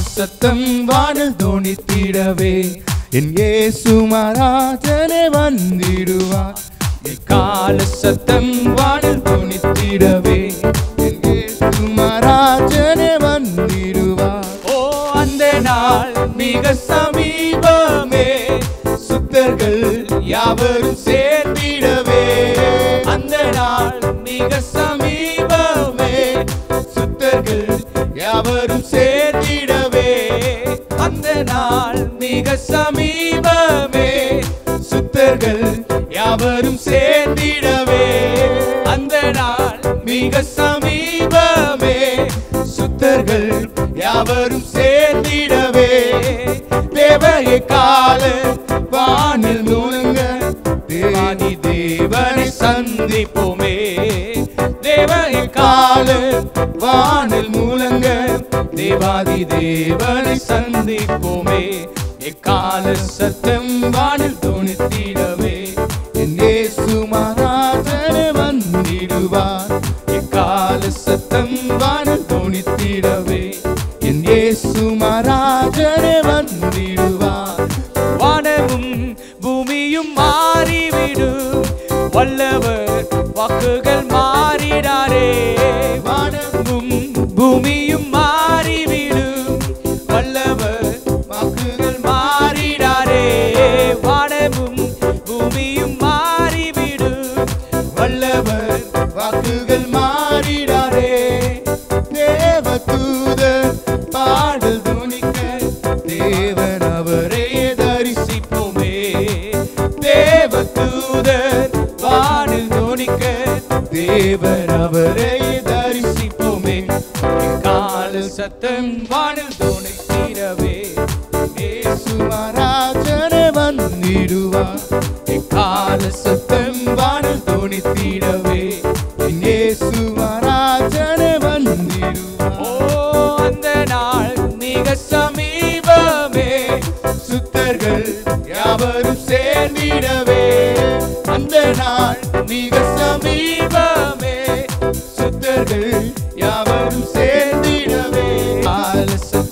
சத்தம் வானில் தோணித்திடவே என் இயேசு மகாராஜனே வந்திடுவார் எக்கால சத்தம் வானில் தோணித்திடவே என் இயேசு மகாராஜனே வந்திடுவார் ஓ அந்த நாள் மிக சமீபமே சுத்தர்கள் யாவரும் சேர்ந்திடவே அந்த நாள் மிக சமீபமே சுத்தர்கள் யாவரும் சேர்ந்திடவே அந்த நாள் மிக சமீபமே சுத்தர்கள் யாவரும் சேர்ந்திடவே அந்த நாள் மிக சமீபமே சுத்தர்கள் யாவரும் சேர்ந்திடவே தேவைய கால வானில் நுழைங்க தேவாதி தேவனை சந்திப்போமே தேவைய கால வானில் மூலங்க தேவாதி தேவனை சந்திப்போமே எக்கால சத்தம் வானில் தோணித்திடவே என் இயேசு மகாராஜனே வந்திடுவார் எக்கால சத்தம் வானில் தோணித்திடவே என் இயேசு மகாராஜனே வந்திடுவார் வானமும் பூமியும் மாறிவிடும் வல்லவர் வாக்குகள் மாறிடாரே வானமும் பூமியும் மாறிவிடும் வல்லவர் வாக்குகள் மாறிடாரே வானமும் பூமியும் மாறிவிடும் வல்லவர் வாக்குகள் மாறிடாரே தேவ தூதர் பாடல் துணிக்க தேவன் அவரே தரிசிப்போமே தேவ தூதர் பாடல் துணிக்க தேவன் அவரே தரிசிப்போமே கால சத்தம் வானில் துணைத்திடவே இயேசு மகாராஜனே வந்திடுவார் எக்கால சத்தம் வானில் துணித்திடவே இயேசு மகாராஜனே வந்திடுவார் ஓ அந்த நாள் மிக சமீபமே சுத்தர்கள் யாவரும் சேர்ந்திடவே அந்த நாள் மிக சமீபமே சுத்தர்கள் யாவரும் சேர்ந்திடவே கால சத்தம்